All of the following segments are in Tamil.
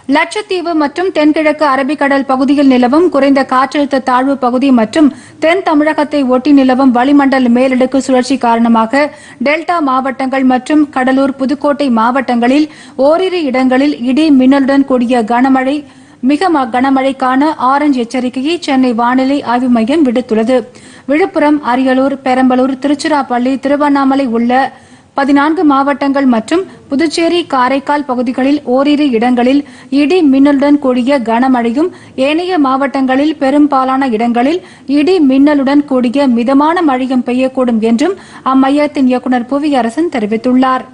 லட்சத்தீவு மற்றும் தென்கிழக்கு அரபிக்கடல் பகுதியில் நிலவும் குறைந்த காற்றழுத்த தாழ்வு பகுதி மற்றும் தென் தமிழகத்தை ஒட்டி நிலவும் வளிமண்டல மேலடுக்கு சுழற்சி காரணமாக டெல்டா மாவட்டங்கள் மற்றும் கடலூர் புதுக்கோட்டை மாவட்டங்களில் ஓரிரு இடங்களில் இடி மின்னலுடன் கூடிய கனமழை மிக ம- கனமழைக்கான ஆரஞ்ச் எச்சரிக்கையை சென்னை வானிலை ஆய்வு மையம் விடுத்துள்ளது விழுப்புரம் அரியலூர் பெரம்பலூர் திருச்சிராப்பள்ளி திருவண்ணாமலை உள்ள பதினான்கு மாவட்டங்கள் மற்றும் புதுச்சேரி காரைக்கால் பகுதிகளில் ஓரிரு இடங்களில் இடி மின்னலுடன் கூடிய கனமழையும் ஏனைய மாவட்டங்களில் பெரும்பாலான இடங்களில் இடி மின்னலுடன் கூடிய மிதமான மழையும் பெய்யக்கூடும் என்றும் அம்மையத்தின் இயக்குநர் புவியரசன் தெரிவித்துள்ளார்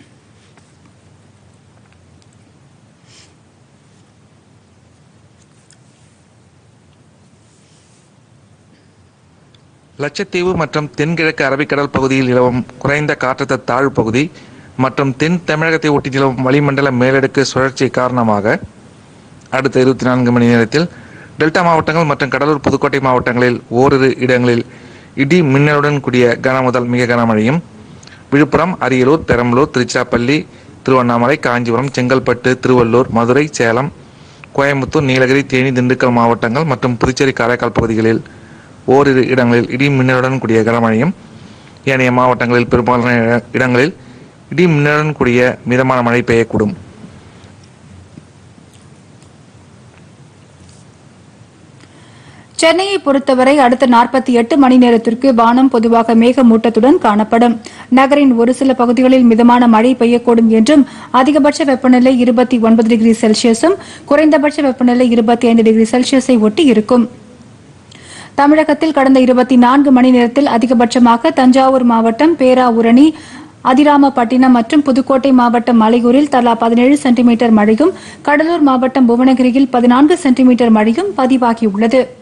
லட்சத்தீவு மற்றும் தென்கிழக்கு அரபிக்கடல் பகுதியில் நிலவும் குறைந்த காற்றழுத்த தாழ்வு பகுதி மற்றும் தென் தமிழகத்தை ஒட்டி நிலவும் வளிமண்டல மேலடுக்கு சுழற்சி காரணமாக அடுத்த இருபத்தி நான்கு மணி நேரத்தில் டெல்டா மாவட்டங்கள் மற்றும் கடலூர் புதுக்கோட்டை மாவட்டங்களில் ஓரிரு இடங்களில் இடி மின்னலுடன் கூடிய கன முதல் மிக கனமழையும் விழுப்புரம் அரியலூர் பெரம்பலூர் திருச்சிராப்பள்ளி திருவண்ணாமலை காஞ்சிபுரம் செங்கல்பட்டு திருவள்ளூர் மதுரை சேலம் கோயம்புத்தூர் நீலகிரி தேனி திண்டுக்கல் மாவட்டங்கள் மற்றும் புதுச்சேரி காரைக்கால் பகுதிகளில் ஓரிரு இடங்களில் இடி மின்னலுடன் கூடிய கனமழையும் ஏனைய மாவட்டங்களில் பெரும்பாலான இட- இடங்களில் இடி மின்னலுடன் கூடிய மிதமான மழை பெய்யக்கூடும் சென்னையை பொறுத்தவரை அடுத்த நாற்பத்தி எட்டு மணி நேரத்திற்கு வானம் பொதுவாக மேகமூட்டத்துடன் காணப்படும் நகரின் ஒரு சில பகுதிகளில் மிதமான மழை பெய்யக்கூடும் என்றும் அதிகபட்ச வெப்பநிலை இருபத்தி ஒன்பது டிகிரி செல்சியஸும் குறைந்தபட்ச வெப்பநிலை இருபத்தி ஐந்து டிகிரி செல்சியஸை ஒட்டி இருக்கும் தமிழகத்தில் கடந்த இருபத்தி நான்கு மணி நேரத்தில் அதிகபட்சமாக தஞ்சாவூர் மாவட்டம் பேராவூரணி அதிராமப்பட்டினம் மற்றும் புதுக்கோட்டை மாவட்டம் மலையூரில் தலா பதினேழு சென்டிமீட்டர் மழையும் கடலூர் மாவட்டம் புவனகிரியில் பதினான்கு சென்டிமீட்டர் மழையும் பதிவாகியுள்ளது